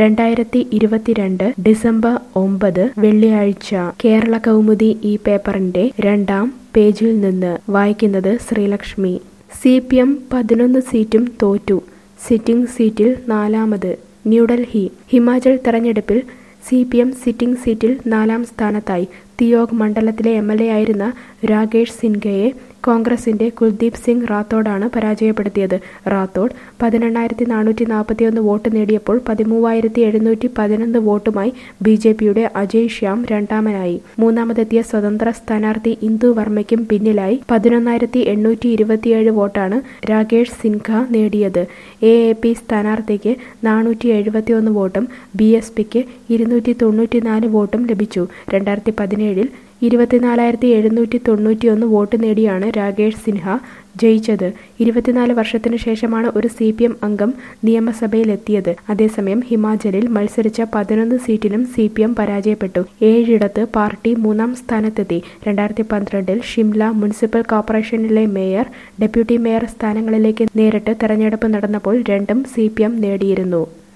രണ്ടായിരത്തി ഇരുപത്തിരണ്ട് ഡിസംബർ ഒമ്പത് വെള്ളിയാഴ്ച കേരള കൗമുദി ഈ പേപ്പറിന്റെ രണ്ടാം പേജിൽ നിന്ന് വായിക്കുന്നത് ശ്രീലക്ഷ്മി സി പി എം പതിനൊന്ന് സീറ്റും തോറ്റു സിറ്റിംഗ് സീറ്റിൽ നാലാമത് ന്യൂഡൽഹി ഹിമാചൽ തെരഞ്ഞെടുപ്പിൽ സി പി എം സിറ്റിംഗ് സീറ്റിൽ നാലാം സ്ഥാനത്തായി തിയോഗ് മണ്ഡലത്തിലെ എം എൽ എ ആയിരുന്ന രാകേഷ് സിൻഹയെ കോൺഗ്രസിന്റെ കുൽദീപ് സിംഗ് റാത്തോഡാണ് പരാജയപ്പെടുത്തിയത് റാത്തോഡ് പതിനെണ്ണായിരത്തി നാനൂറ്റി നാൽപ്പത്തിയൊന്ന് വോട്ട് നേടിയപ്പോൾ പതിമൂവായിരത്തി എഴുന്നൂറ്റി പതിനൊന്ന് വോട്ടുമായി ബി ജെ പിയുടെ അജയ് ശ്യാം രണ്ടാമനായി മൂന്നാമതെത്തിയ സ്വതന്ത്ര സ്ഥാനാർത്ഥി ഇന്ദു വർമ്മയ്ക്കും പിന്നിലായി പതിനൊന്നായിരത്തി എണ്ണൂറ്റി ഇരുപത്തിയേഴ് വോട്ടാണ് രാകേഷ് സിൻഹ നേടിയത് എ എ പി സ്ഥാനാർത്ഥിക്ക് നാനൂറ്റി എഴുപത്തിയൊന്ന് വോട്ടും ബി എസ് പിക്ക് ഇരുന്നൂറ്റി തൊണ്ണൂറ്റിനാല് വോട്ടും ലഭിച്ചു രണ്ടായിരത്തി പതിനേഴിൽ ഇരുപത്തിനാലായിരത്തി എഴുന്നൂറ്റി തൊണ്ണൂറ്റിയൊന്ന് വോട്ട് നേടിയാണ് രാകേഷ് സിൻഹ ജയിച്ചത് ഇരുപത്തിനാല് വർഷത്തിനു ശേഷമാണ് ഒരു സി പി എം അംഗം നിയമസഭയിലെത്തിയത് അതേസമയം ഹിമാചലിൽ മത്സരിച്ച പതിനൊന്ന് സീറ്റിലും സി പി എം പരാജയപ്പെട്ടു ഏഴിടത്ത് പാർട്ടി മൂന്നാം സ്ഥാനത്തെത്തി രണ്ടായിരത്തി പന്ത്രണ്ടിൽ ഷിംല മുനിസിപ്പൽ കോർപ്പറേഷനിലെ മേയർ ഡെപ്യൂട്ടി മേയർ സ്ഥാനങ്ങളിലേക്ക് നേരിട്ട് തെരഞ്ഞെടുപ്പ് നടന്നപ്പോൾ രണ്ടും സി നേടിയിരുന്നു